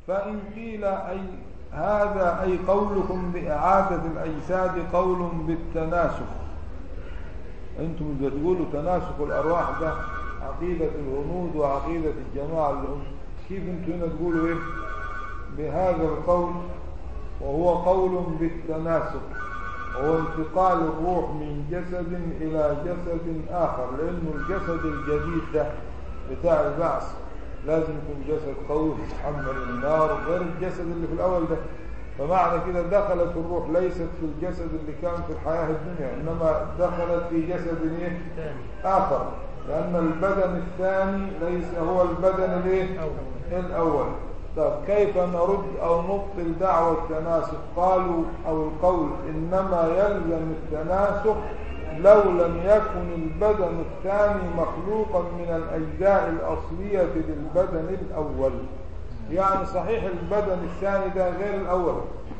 فإن قيل أي هذا أي قولكم بإعادة الأجساد قول بالتناسخ أنتم بتقولوا تناسخ الأرواح ده عقيدة الهنود وعقيدة الجماعة اللي هم كيف أنتم هنا تقولوا إيه بهذا القول وهو قول بالتناسخ وهو انتقال الروح من جسد إلى جسد آخر لأنه الجسد الجديد ده بتاع البعث لازم يكون جسد قوي يتحمل النار غير الجسد اللي في الأول ده فمعنى كده دخلت الروح ليست في الجسد اللي كان في الحياة الدنيا إنما دخلت في جسد إيه؟ آخر لأن البدن الثاني ليس هو البدن الايه الأول طب كيف نرد أو نبطل دعوة التناسخ قالوا أو القول إنما يلزم التناسخ لو لم يكن البدن الثاني مخلوقا من الأجزاء الأصلية للبدن الأول يعني صحيح البدن الثاني ده غير الأول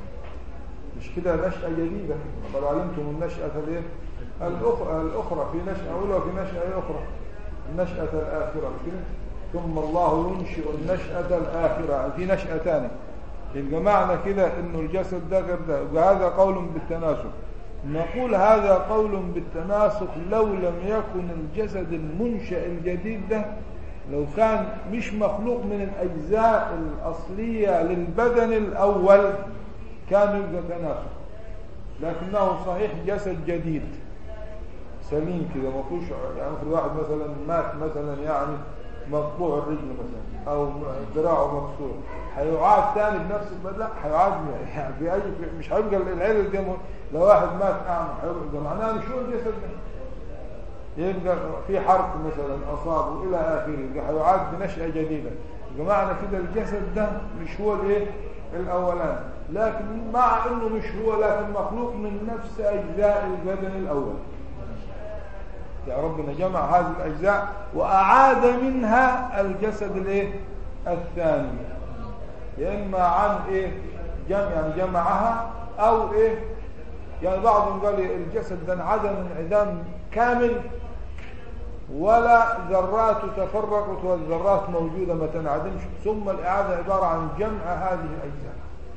مش كده نشأة جديدة قد علمتم النشأة الايه الأخرى, الأخرى في نشأة أولى وفي نشأة أخرى النشأة الآخرة ثم الله ينشئ النشأة الآخرة في نشأة ثانية يبقى معنى كده انه الجسد ده غير ده يبقى هذا قول بالتناسخ نقول هذا قول بالتناسخ لو لم يكن الجسد المنشأ الجديد ده لو كان مش مخلوق من الأجزاء الأصلية للبدن الأول كان يبقى تناسخ لكنه صحيح جسد جديد سليم كده ما فيهوش يعني في واحد مثلا مات مثلا يعني مقطوع الرجل مثلا او ذراعه مكسور هيعاد ثاني بنفس البدله هيعاد يعني في اي مش هيبقى العلل دي لو واحد مات اعمى هيبقى معناه شو الجسد ده يبقى في حرق مثلا اصابه الى اخره يبقى هيعاد بنشأة جديدة يبقى معنى كده الجسد ده مش هو الايه الاولاني لكن مع انه مش هو لكن مخلوق من نفس اجزاء البدن الاول يا ربنا جمع هذه الأجزاء وأعاد منها الجسد الايه الثاني يا إما عن إيه جمع يعني جمعها أو إيه يعني بعضهم قال الجسد ده انعدم انعدام كامل ولا ذرات تفرقت والذرات موجودة ما تنعدمش ثم الإعادة عبارة عن جمع هذه الأجزاء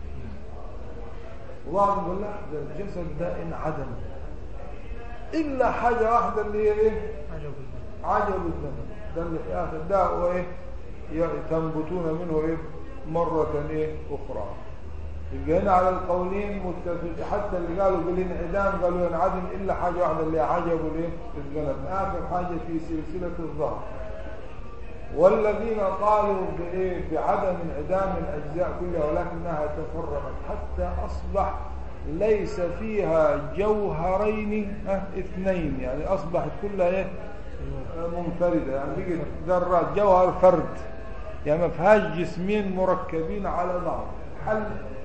وبعضهم قال لا ده الجسد ده انعدم إلا حاجة واحدة اللي هي إيه عجب عجب الزمن ده اللي في آخر ده هو إيه تنبتون منه إيه مرة إيه أخرى يبقى هنا على القولين متفق حتى اللي قالوا بالانعدام قالوا ينعدم إلا حاجة واحدة اللي عجب الإيه الزمن آخر حاجة في سلسلة الظهر والذين قالوا بإيه بعدم انعدام الأجزاء كلها ولكنها تفرقت حتى أصبح ليس فيها جوهرين اه اثنين يعني أصبحت كلها ايه منفردة يعني بقت ذرات جوهر فرد يعني ما فيهاش جسمين مركبين على بعض حل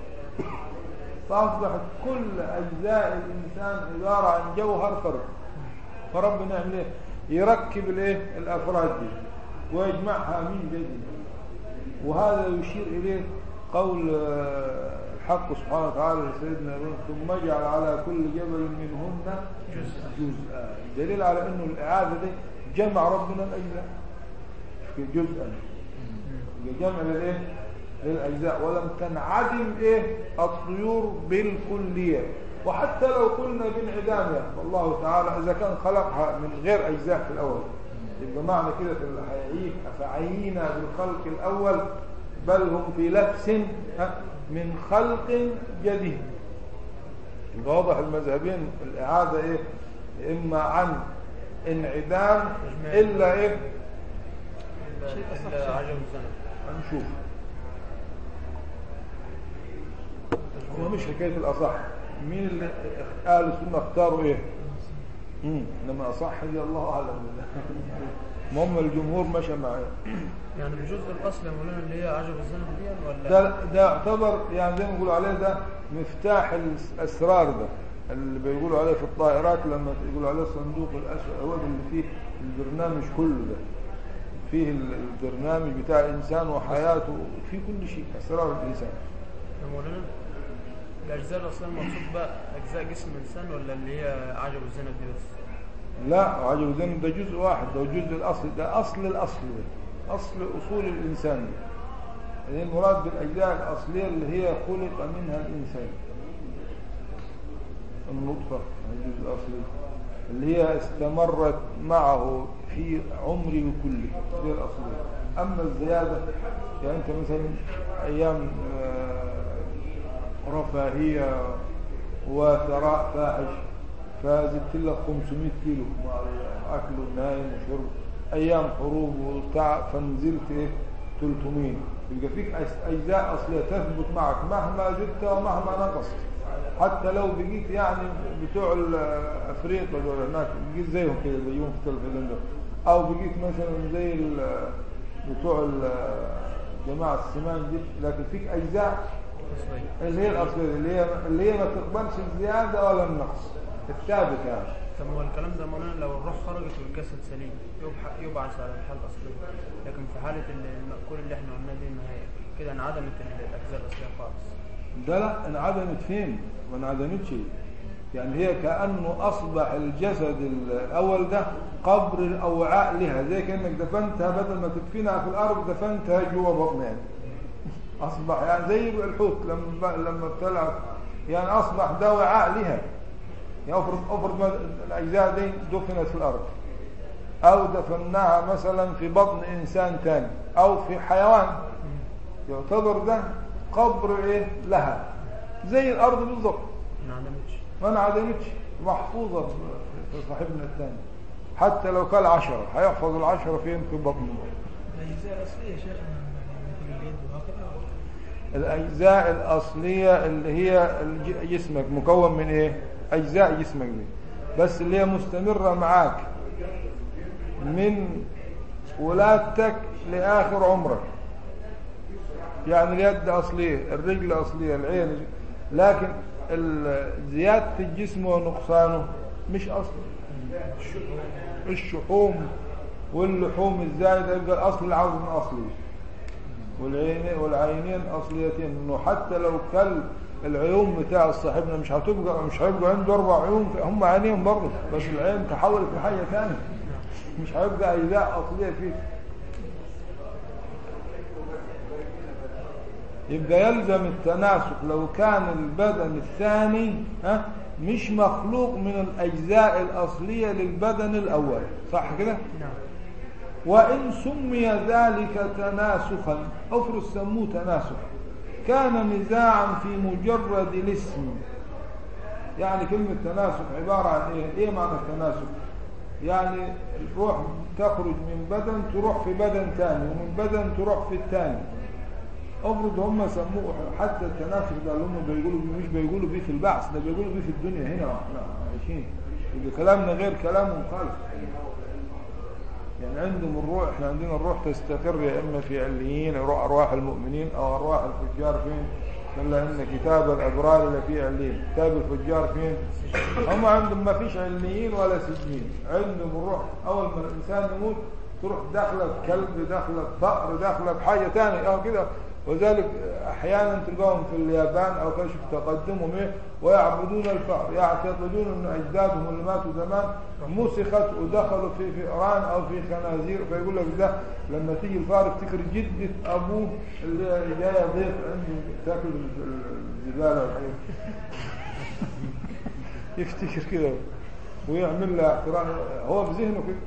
فأصبحت كل أجزاء الإنسان عبارة عن جوهر فرد فربنا يعمل ايه يركب الايه الأفراد دي ويجمعها من جديد وهذا يشير إليه قول الحق سبحانه وتعالى لسيدنا ابراهيم ثم اجعل على كل جبل منهن جزءا دليل على انه الاعاده دي جمع ربنا الاجزاء في جزءا جمع للايه للاجزاء ولم تنعدم ايه الطيور بالكليه وحتى لو قلنا بانعدامها فالله تعالى اذا كان خلقها من غير اجزاء في الاول يبقى معنى كده في الحقيقه افعينا بالخلق الاول بل هم في لبس من خلق جديد يبقى واضح المذهبين الإعادة إيه إما عن انعدام إلا إيه إلا عجب الزمن هنشوف هو مش حكاية الأصح مين اللي أهل السنة اختاروا إيه مم. لما أصح هي الله أعلم ما هم الجمهور مشى معاه يعني الجزء الأصلي يا مولانا اللي هي عجب الزمن دي ولا ده ده يعتبر يعني زي ما بيقولوا عليه ده مفتاح الاسرار ده اللي بيقولوا عليه في الطائرات لما يقولوا عليه صندوق الاسود هو ده اللي فيه البرنامج كله ده فيه البرنامج بتاع الانسان وحياته في كل شيء اسرار الانسان يا مولانا الأجزاء الأصلية المقصود بقى أجزاء جسم الإنسان ولا اللي هي عجب الزمن دي بس؟ لا عجب الزمن ده جزء واحد ده جزء الاصل ده اصل الاصل ده اصل اصول الانسان يعني المراد بالأجزاء الأصلية اللي هي خلق منها الإنسان النطفة الجزء الأصلي اللي هي استمرت معه في عمره كله دي الأصلية أما الزيادة يعني أنت مثلا أيام آه، رفاهية وثراء فاحش فزدت لك 500 كيلو مع الأكل والنايم وشرب أيام حروب وبتاع فنزلت إيه 300 يبقى فيك أس- أجزاء أصلية تثبت معك مهما زدت ومهما نقصت حتى لو بقيت يعني بتوع ال- أفريقيا دول هناك بقيت زيهم كده زيهم في الفيلم ده أو بقيت مثلا زي ال- بتوع ال- جماعة السمان دي لكن فيك أجزاء أصلية اللي هي الأصلية اللي هي اللي هي ما تقبلش الزيادة ولا النقص الثابت يعني طب هو الكلام ده مولانا لو الروح خرجت والجسد سليم يبح- يبعث على الحال الأصلية لكن في حالة ال- المأكول اللي احنا قلناه دي ما هي كده انعدمت ال- الأجزاء الأصلية خالص ده لا انعدمت فين ما انعدمتش يعني هي كأنه أصبح الجسد الأول ده قبر أو وعاء لها زي كأنك دفنتها بدل ما تدفنها في الأرض دفنتها جوا بطنها يعني. أصبح يعني زي الحوت لما لما ابتلعت يعني أصبح ده وعاء لها يعني أفرض أفرض ما الأجزاء دي دفنت في الأرض أو دفناها مثلا في بطن إنسان تاني أو في حيوان يعتبر ده قبر إيه لها زي الأرض بالظبط ما انعدمتش ما انعدمتش محفوظة في صاحبنا الثاني حتى لو كان عشرة هيحفظ العشرة فين في بطنه الأجزاء الأصلية يا شيخ يعني مثل اليد وهكذا الأجزاء الأصلية اللي هي الج- جسمك مكون من إيه أجزاء جسمك دي بس اللي هي مستمرة معاك من ولادتك لآخر عمرك يعني اليد أصلية الرجل أصلية العين لكن ال- زيادة الجسم ونقصانه مش أصلي الشحوم واللحوم الزايدة يبقى أصل العظم أصلي والعينين والعينين أصليتين إنه حتى لو كل العيون بتاع صاحبنا مش هتبقى مش هيبقى عنده أربع عيون هم عينين برضه بس العين تحولت لحاجة ثانية مش هيبقى أجزاء أصلية فيه يبقى يلزم التناسق لو كان البدن الثاني ها مش مخلوق من الأجزاء الأصلية للبدن الأول صح كده؟ نعم وإن سمي ذلك تناسخا أفرض سموه تناسخ كان نزاعا في مجرد الاسم يعني كلمة تناسخ عبارة عن إيه؟ إيه معنى التناسخ؟ يعني الروح تخرج من بدن تروح في بدن ثاني ومن بدن تروح في الثاني افرض هم سموه حتى التناسخ ده اللي هم بيقولوا بيه مش بيقولوا بيه في البعث ده بيقولوا بيه في الدنيا هنا واحنا عايشين يبقى كلامنا غير كلامهم خالص يعني عندهم الروح احنا عندنا الروح تستقر يا اما في عليين أو ارواح المؤمنين او ارواح الفجار فين الا ان كتاب الابرار اللي في عليين كتاب الفجار فين هم عندهم ما فيش عليين ولا سجين عندهم الروح اول ما الانسان يموت تروح داخله كلب داخله فأر داخله بحاجه ثانيه او كده وذلك احيانا تلقاهم في اليابان او كشف تقدمهم ايه ويعبدون الفأر يعتقدون ان اجدادهم اللي ماتوا زمان مسخت ودخلوا في فئران او في خنازير فيقول لك ده لما تيجي الفار افتكر جدة ابوه اللي جايه ضيف عنده تاكل الزباله والحاجات يفتكر كده ويعمل له احترام هو بذهنه كده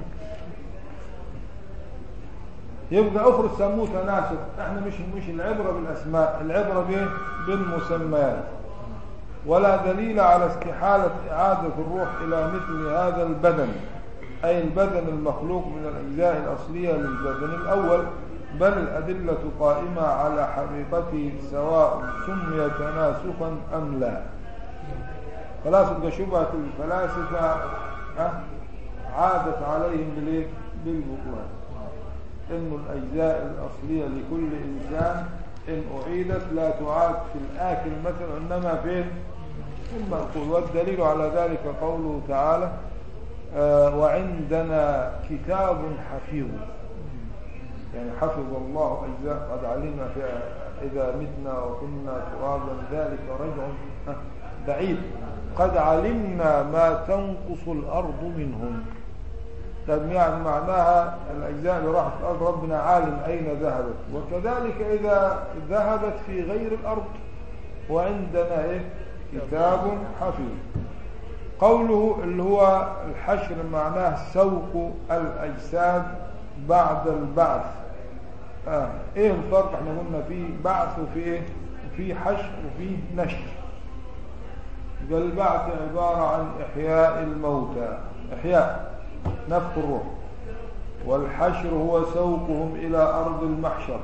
يبقى افرض سموه تناسب احنا مش مش العبره بالاسماء العبره بايه بالمسميات ولا دليل على استحاله اعاده الروح الى مثل هذا البدن اي البدن المخلوق من الاجزاء الاصليه للبدن الاول بل الادله قائمه على حقيقته سواء سمي تناسخا ام لا خلاص يبقى شبهه الفلاسفه ها، عادت عليهم بالايه بالبطلان انه الاجزاء الاصليه لكل انسان ان اعيدت لا تعاد في الاكل مثلا انما فين في المأكول والدليل على ذلك قوله تعالى آه وعندنا كتاب حفيظ يعني حفظ الله اجزاء قد علمنا في اذا متنا وكنا ترابا ذلك رجع آه، بعيد قد علمنا ما تنقص الارض منهم طب يعني معناها الأجزاء اللي راحت في الأرض ربنا عالم أين ذهبت وكذلك إذا ذهبت في غير الأرض وعندنا إيه كتاب حفيظ قوله اللي هو الحشر معناه سوق الأجساد بعد البعث آه. ايه الفرق احنا قلنا في بعث وفي ايه وفي حشر وفي نشر يبقى البعث عبارة عن إحياء الموتى إحياء نفخ الروح والحشر هو سوقهم إلى أرض المحشر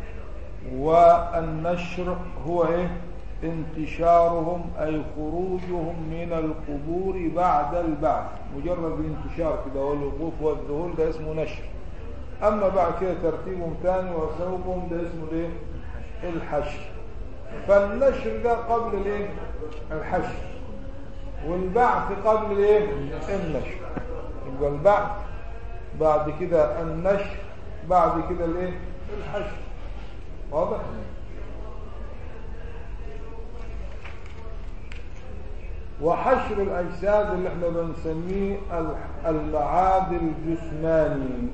والنشر هو إيه انتشارهم أي خروجهم من القبور بعد البعث مجرد الانتشار كده والوقوف والذهول ده اسمه نشر أما بعد كده ترتيبهم ثاني وسوقهم ده اسمه الايه الحشر فالنشر ده قبل الايه الحشر والبعث قبل الايه النشر يبقى البعث بعد كده النشر بعد كده الايه الحشر واضح وحشر الأجساد اللي احنا بنسميه المعاد الجسماني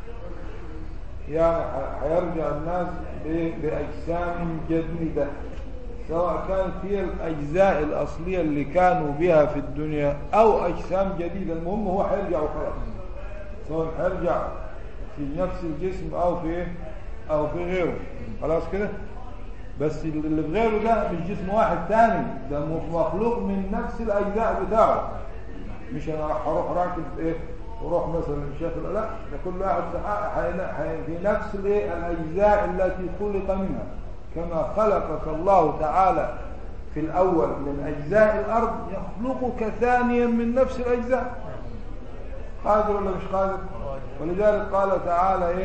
يعني هيرجع الناس بأجسام جديدة سواء كانت هي الأجزاء الأصلية اللي كانوا بها في الدنيا أو أجسام جديدة المهم هو هيرجع وخلاص سواء هيرجع في نفس الجسم أو في أو في غيره خلاص كده بس اللي في غيره ده مش جسم واحد تاني ده مخلوق من نفس الأجزاء بتاعه مش أنا هروح راكب إيه وروح مثلا شاف لا ده كل واحد في نفس الايه الاجزاء التي خلق منها كما خلقك الله تعالى في الاول من اجزاء الارض يخلقك ثانيا من نفس الاجزاء قادر ولا مش قادر ولذلك قال تعالى ايه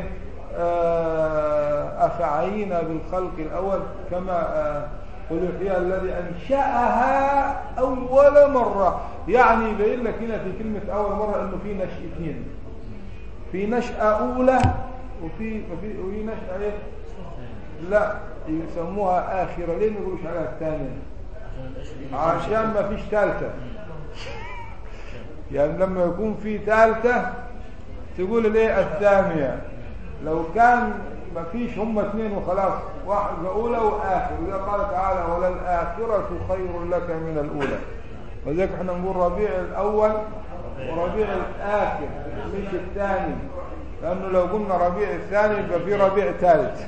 افعينا بالخلق الاول كما قل يحيى الذي انشاها اول مره يعني يبين لك هنا في كلمه اول مره انه في نشأتين في نشأة اولى وفي وفي وفي نشأة ايه لا يسموها اخره ليه ما يقولوش عليها الثانيه عشان ما فيش ثالثه يعني لما يكون في ثالثه تقول الايه الثانيه لو كان ما فيش هم اثنين وخلاص واحد اولى واخر اذا قال تعالى وللاخره خير لك من الاولى وذلك احنا نقول ربيع الاول وربيع الاخر مش الثاني لانه لو قلنا ربيع الثاني يبقى في ربيع ثالث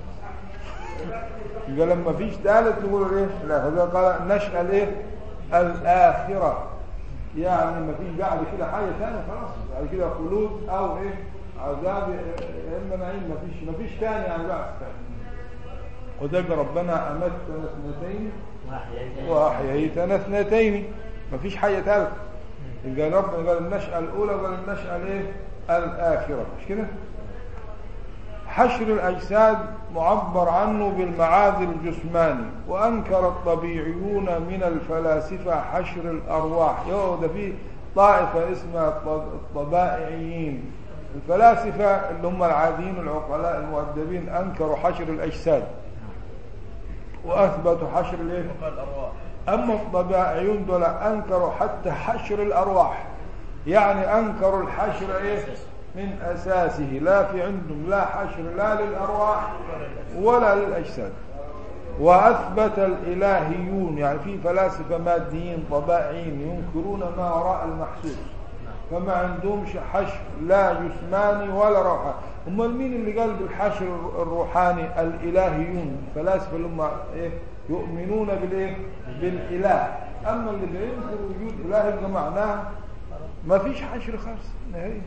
يبقى لما فيش ثالث نقول ايه لا هذا قال نشأ الايه الاخره يعني ما فيش بعد كده حاجه ثانيه خلاص بعد كده خلود او ايه عذاب يا اما نعيم ما فيش ما فيش ثاني يعني بعد ثاني وذلك ربنا امتنا اثنتين واحييتنا اثنتين ما فيش حاجه ثالثه يبقى ربنا قال النشأة الأولى قال النشأة الايه الآخرة مش كده حشر الأجساد معبر عنه بالمعاد الجسماني وأنكر الطبيعيون من الفلاسفة حشر الأرواح يو ده في طائفة اسمها الطبائعيين الفلاسفة اللي هم العاديين العقلاء المؤدبين أنكروا حشر الأجساد وأثبتوا حشر الايه الأرواح أما الطبائعيون دول أنكروا حتى حشر الأرواح يعني أنكروا الحشر إيه من أساسه لا في عندهم لا حشر لا للأرواح ولا للأجساد وأثبت الإلهيون يعني في فلاسفة ماديين طبائعيين ينكرون ما وراء المحسوس فما عندهمش حشر لا جسماني ولا روحاني امال مين اللي قال بالحشر الروحاني الالهيون الفلاسفه اللي هم ايه يؤمنون بالايه بالاله اما اللي بينكر وجود اله يبقى معناه ما فيش حشر خالص نهائيا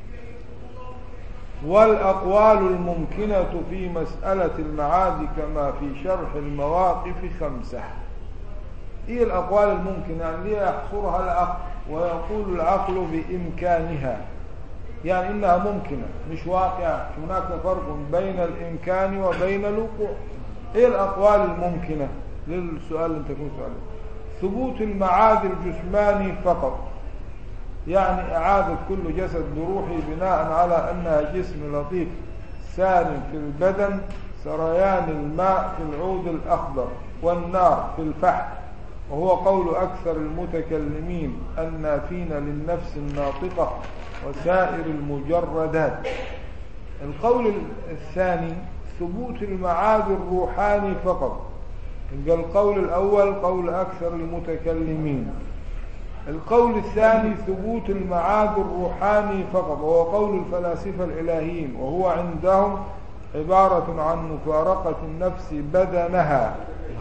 والأقوال الممكنة في مسألة المعاد كما في شرح المواقف خمسة هي الأقوال الممكنة يعني ليه يحصرها العقل ويقول العقل بإمكانها يعني إنها ممكنة مش واقعة هناك فرق بين الإمكان وبين الوقوع إيه الأقوال الممكنة للسؤال اللي انت كنت سؤاله ثبوت المعاد الجسماني فقط يعني إعادة كل جسد بروحي بناء على أنها جسم لطيف سالم في البدن سريان الماء في العود الأخضر والنار في الفحم وهو قول أكثر المتكلمين النافين للنفس الناطقة وسائر المجردات القول الثاني ثبوت المعاد الروحاني فقط يبقى القول الأول قول أكثر المتكلمين القول الثاني ثبوت المعاد الروحاني فقط وهو قول الفلاسفة الإلهيين وهو عندهم عبارة عن مفارقة النفس بدنها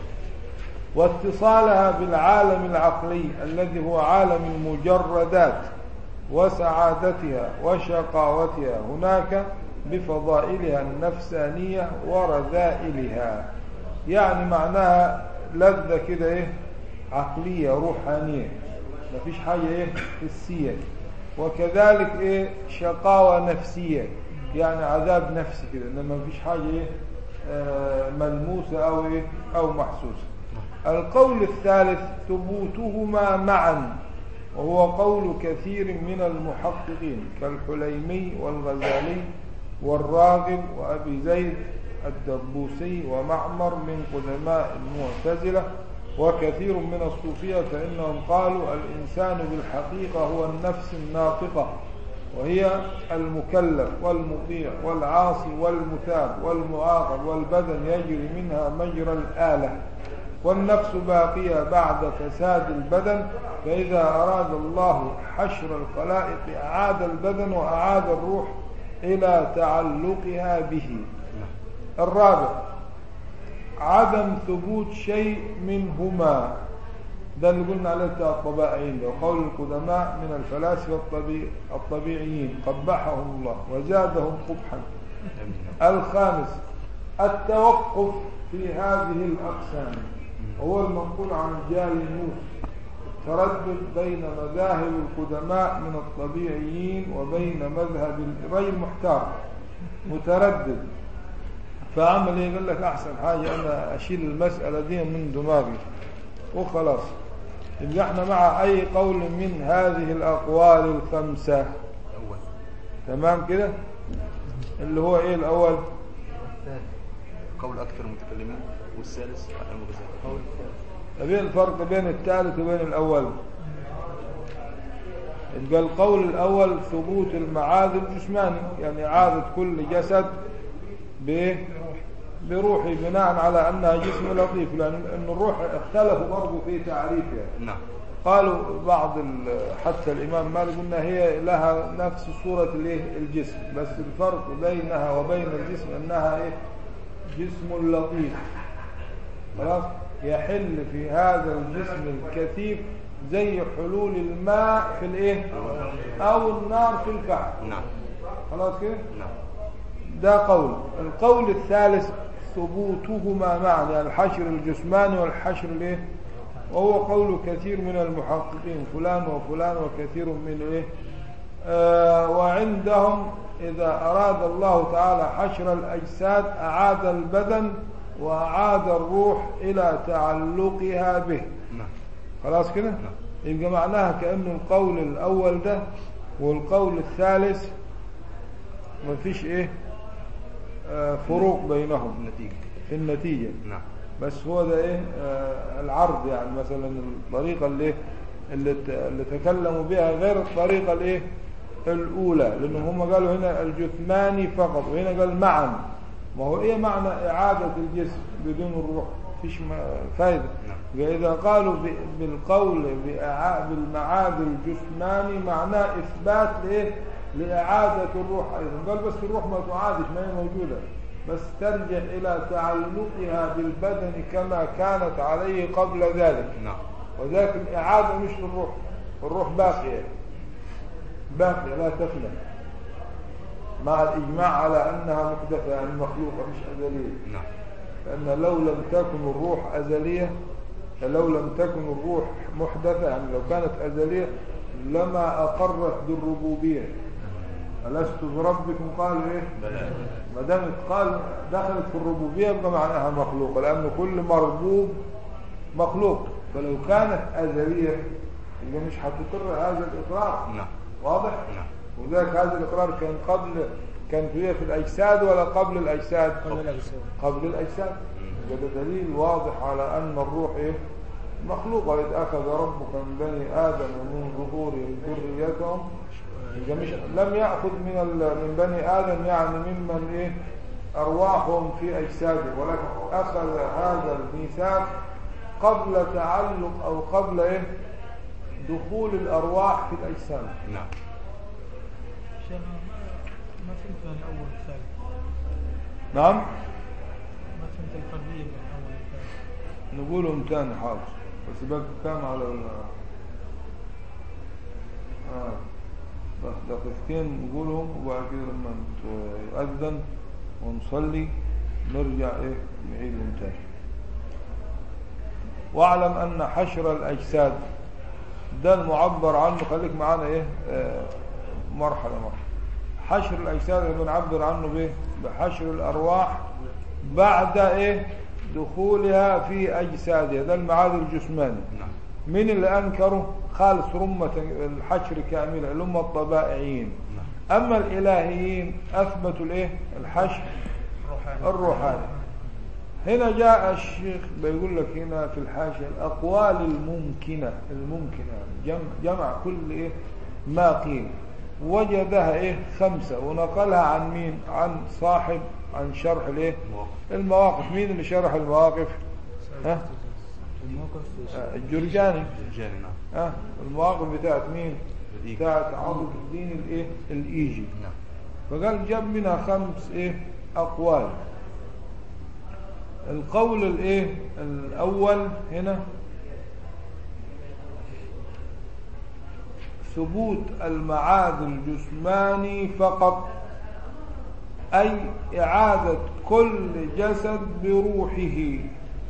واتصالها بالعالم العقلي الذي هو عالم المجردات وسعادتها وشقاوتها هناك بفضائلها النفسانية ورذائلها يعني معناها لذة كده ايه عقلية روحانية مفيش حاجة ايه حسية وكذلك ايه شقاوة نفسية يعني عذاب نفسي كده انما مفيش حاجة ايه آه ملموسة او ايه او محسوسة القول الثالث ثبوتهما معا وهو قول كثير من المحققين كالحليمي والغزالي والراغب وأبي زيد الدبوسي ومعمر من قدماء المعتزلة وكثير من الصوفية فإنهم قالوا الإنسان بالحقيقة هو النفس الناطقة وهي المكلف والمطيع والعاصي والمثاب والمعاقب والبدن يجري منها مجرى الآلة والنفس باقية بعد فساد البدن فإذا أراد الله حشر الخلائق أعاد البدن وأعاد الروح إلى تعلقها به الرابع عدم ثبوت شيء منهما ده اللي قلنا عليه بتاع الطبائعين ده وقول القدماء من الفلاسفة الطبيع الطبيعيين قبحهم الله وزادهم قبحا الخامس التوقف في هذه الأقسام هو المنقول عن جالينوس تردد بين مذاهب القدماء من الطبيعيين وبين مذهب الرجل محتار متردد فعمل ايه يقول لك احسن حاجة انا اشيل المسألة دي من دماغي وخلاص يبقى احنا مع اي قول من هذه الاقوال الخمسة أول تمام كده اللي هو ايه الاول قول أكثر المتكلمين والثالث المجازات بين الفرق بين الثالث وبين الأول يبقى القول الأول ثبوت المعاد الجسماني يعني إعادة كل جسد ب- بروحه بناء على أنها جسم لطيف لأن أن الروح اختلفوا برضه في تعريفها نعم قالوا بعض ال- حتى الإمام مالك أن هي لها نفس صورة الإيه؟ الجسم بس الفرق بينها وبين الجسم أنها إيه؟ جسم لطيف خلاص يحل في هذا الجسم الكثيف زي حلول الماء في الايه او النار في الفحم نعم خلاص كده نعم ده قول القول الثالث ثبوتهما معا يعني الحشر الجسماني والحشر الايه وهو قول كثير من المحققين فلان وفلان وكثير من ايه آه وعندهم إذا أراد الله تعالى حشر الأجساد أعاد البدن وأعاد الروح إلى تعلقها به نعم خلاص كده نعم. يبقى معناها كأنه القول الأول ده والقول الثالث مفيش إيه آه فروق بينهم النتيجة في النتيجة نعم بس هو ده ايه آه العرض يعني مثلا الطريقة اللي اللي, ت- اللي تكلموا بها غير الطريقة الايه الاولى لانهم هم قالوا هنا الجثماني فقط وهنا قال معا ما هو ايه معنى اعادة الجسم بدون الروح فيش ما- فايدة نعم. اذا قالوا ب- بالقول بإعا- بالمعاد الجثماني معناه اثبات لايه لاعادة الروح ايضا قال بس الروح ما تعادش ما هي موجودة بس ترجع إلى تعلقها بالبدن كما كانت عليه قبل ذلك نعم وذلك الإعادة مش للروح الروح باقية باقية لا تفنى مع الإجماع على أنها محدثة يعني مخلوقة مش أزلية نعم لأن لو لم تكن الروح أزلية لو لم تكن الروح محدثة يعني لو كانت أزلية لما أقرت بالربوبية ألست بربكم قالوا إيه بلى ما دام قال دخلت في الربوبيه يبقى معناها مخلوقه لان كل مربوب مخلوق فلو كانت ازليه يبقى مش هتقر هذا الاقرار نعم واضح نعم وذلك هذا الاقرار كان قبل كانت هي في الاجساد ولا قبل الاجساد قبل الأجساد قبل الاجساد يبقى ده دليل واضح على ان الروح ايه مخلوق وإذ أخذ ربك من بني آدم من ظهورهم ذريتهم إذا مش لم يأخذ من ال- من بني آدم يعني ممن إيه أرواحهم في أجسادهم ولكن أخذ هذا الميثاق قبل تعلق أو قبل إيه دخول الأرواح في الأجسام نعم شيخ ما ما فهمت عن الأول والثالث نعم ما فهمت الفرقية بين الأول والثالث نقولهم تاني حاضر بس بقى كام على ال آه. بس دقيقتين نقولهم وبعد كده لما ت- يؤذن ونصلي نرجع ايه نعيدهم تاني واعلم ان حشر الاجساد ده المعبر عنه خليك معانا ايه آه مرحله مرحله حشر الاجساد اللي بنعبر عنه بايه بحشر الارواح بعد ايه دخولها في اجسادها ده المعاد الجسماني نعم من اللي انكروا خالص رمة الحشر كاملة اللي هم الطبائعيين نعم اما الالهيين اثبتوا الايه الحشر روحاني الروحاني هنا جاء الشيخ بيقول لك هنا في الحاشية الأقوال الممكنة الممكنة جمع, جمع كل إيه ما قيل وجدها إيه خمسة ونقلها عن مين عن صاحب عن شرح الإيه مواقف المواقف مين اللي شرح المواقف ها آه، الجرجاني الجاني نعم ها المواقف بتاعت مين الإيجي. بتاعت عضو الدين الإيه الإيجي نعم فقال جاب منها خمس ايه اقوال القول الايه الاول هنا ثبوت المعاد الجسماني فقط اي اعادة كل جسد بروحه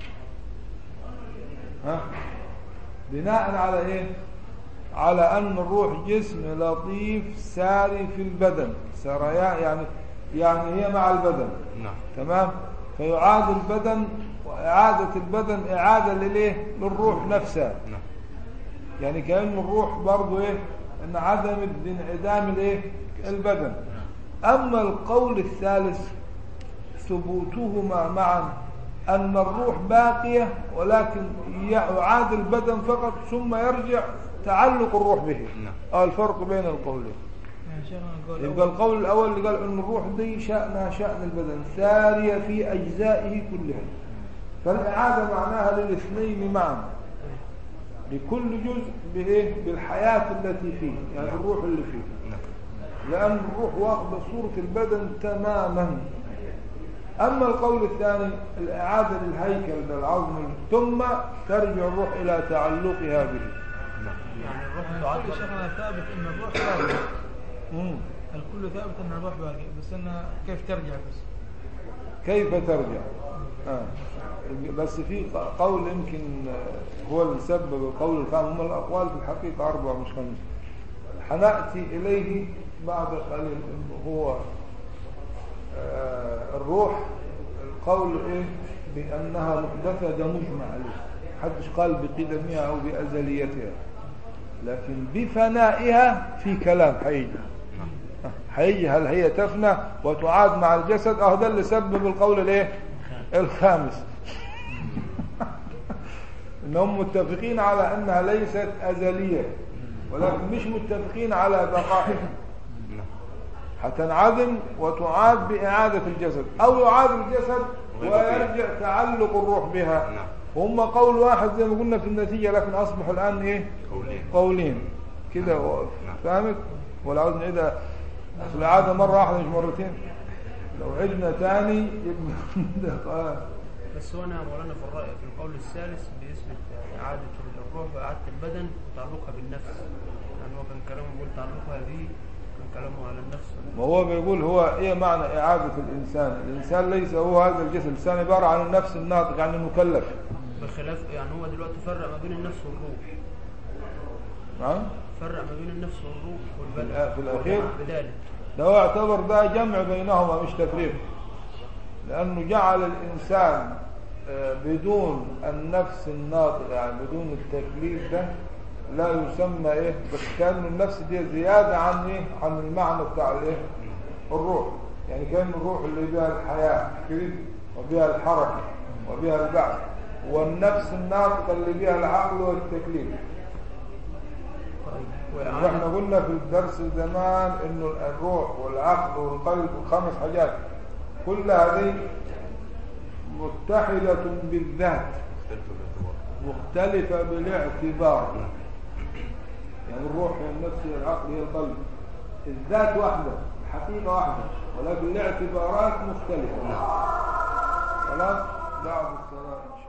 ها بناء على ايه على ان الروح جسم لطيف ساري في البدن سريان يعني يعني هي مع البدن نعم تمام فيعاد البدن وإعادة البدن إعادة للإيه للروح نفسها نعم يعني كأن الروح برضو إيه إن عدم انعدام الإيه البدن أما القول الثالث ثبوتهما معا أن الروح باقية ولكن يعاد البدن فقط ثم يرجع تعلق الروح به نعم. أو الفرق بين القولين يعني شيخنا نقول يبقى أول القول الأول اللي قال أن الروح دي شأنها شأن البدن سارية في أجزائه كلها فالإعادة معناها للاثنين معا لكل جزء بإيه؟ بالحياة التي فيه يعني الروح اللي فيه نعم لأن الروح واخدة صورة البدن تماما أما القول الثاني الإعادة للهيكل للعظم ثم ترجع الروح إلى تعلقها به نعم يعني الروح يعني تعاد الكل شيخنا ثابت أن الروح باقي مم. الكل ثابت أن الروح باقي بس أنها كيف ترجع بس كيف ترجع آه. بس في ق- قول يمكن آه، هو اللي سبب القول الخامس هم الأقوال في الحقيقة أربعة مش خمسة حنأتي إليه بعد قليل إنه هو آه، الروح القول إيه بأنها محدثة ده مجمع عليه حدش قال بقدمها أو بأزليتها لكن بفنائها في كلام حيجي هيجي هل هي تفنى وتعاد مع الجسد اه ده اللي سبب القول الايه الخامس انهم متفقين على انها ليست ازليه ولكن مش متفقين على بقائها نعم هتنعدم وتعاد باعاده الجسد او يعاد الجسد ويرجع تعلق الروح بها نعم. وهم قول واحد زي ما قلنا في النتيجه لكن اصبحوا الان ايه قولين قولين كده واقف. نعم. فهمت ولا عاوز نعيدها اصل العاده مره واحده مش مرتين لو عدنا تاني يبقى ده آه. بس هو انا مولانا في الرأي في القول الثالث بيثبت إعادة الروح وإعادة البدن وتعلقها بالنفس يعني هو كان كلامه بيقول تعلقها به كان كلامه على النفس ما هو بيقول هو ايه معنى اعاده الانسان الانسان ليس هو هذا الجسد الانسان عباره عن النفس الناطق عن المكلف بخلاف يعني هو دلوقتي فرق ما بين النفس والروح نعم فرق ما بين النفس والروح والبدن في الآ- في الأخير؟ وجمع بذلك ده هو يعتبر ده جمع بينهما مش تفريق لأنه جعل الإنسان آه، بدون النفس الناطقة يعني بدون التكليف ده لا يسمى إيه بس كأن النفس دي زيادة عن إيه عن المعنى بتاع الإيه الروح يعني كأن الروح اللي بها الحياة كده وبها الحركة وبها البعث والنفس الناطقة اللي بها العقل والتكليف طيب واحنا وإعادة قلنا في الدرس زمان انه الروح والعقل والقلب والخمس حاجات كل هذه متحدة بالذات مختلفة بالاعتبار مختلفة بالاعتبار يعني الروح هي النفس هي العقل هي القلب الذات واحدة الحقيقة واحدة ولكن الاعتبارات مختلفة خلاص بعد الصلاة إن شاء الله